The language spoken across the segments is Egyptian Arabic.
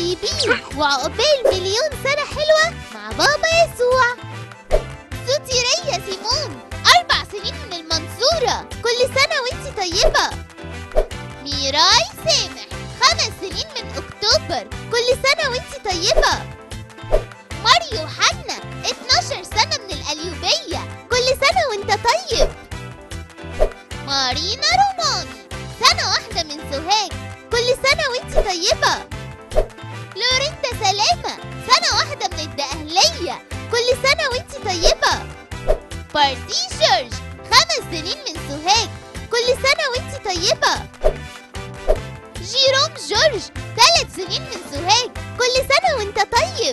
طيبين وعقبال مليون سنة حلوة مع بابا يسوع صوتي ريا سيمون أربع سنين من المنصورة كل سنة وانتي طيبة ميراي سامح خمس سنين من أكتوبر كل سنة وانتي طيبة ماريو حنا 12 سنة من القليوبية كل سنة وانت طيب مارينا روماني سنة واحدة من سوهاج كل سنة وانت طيبة لوريندا سلامة سنة واحدة من الدقهلية كل سنة وانت طيبة بارتي جورج خمس سنين من سوهاج كل سنة وانت طيبة جيروم جورج ثلاث سنين من سوهاج كل سنة وانت طيب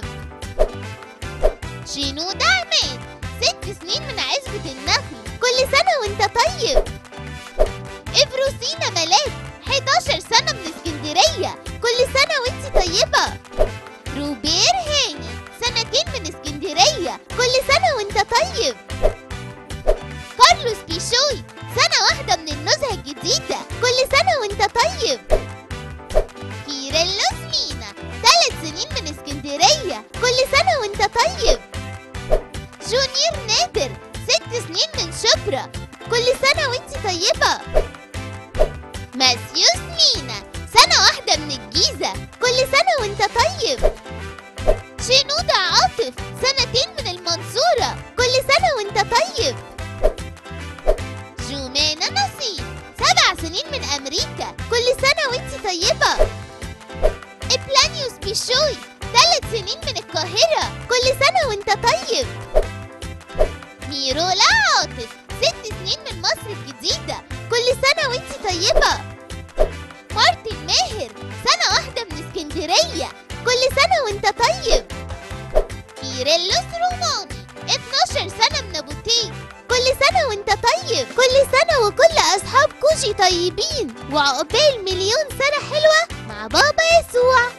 شينودا عماد ست سنين من عزبة النخل كل سنة وانت طيب إفروسينا ملاك 11 سنة من اسكندرية كل سنة وانت طيبة روبير هاني سنتين من اسكندرية كل سنة وانت طيب كارلوس بيشوي سنة واحدة من النزهة الجديدة كل سنة وانت طيب كيريلوس مينا ثلاث سنين من اسكندرية كل سنة وانت طيب جونيور نادر ست سنين من شبرا كل سنة وانت طيبة ماسيوس مينا سنة واحدة من الجيزة كل سنة وانت طيب شينودا عاطف سنتين من المنصورة كل سنة وانت طيب جومانا نصيب سبع سنين من أمريكا كل سنة وانت طيبة إبلانيوس بيشوي ثلاث سنين من القاهرة كل سنة وانت طيب ميرولا عاطف ست سنين من مصر الجديدة كل سنة وانت طيبة مارتن ماهر سنة واحدة من اسكندرية كل سنة وانت طيب كيريلوس روماني 12 سنة من أبو تيج كل سنة وانت طيب كل سنة وكل أصحاب كوشي طيبين وعقبال مليون سنة حلوة مع بابا يسوع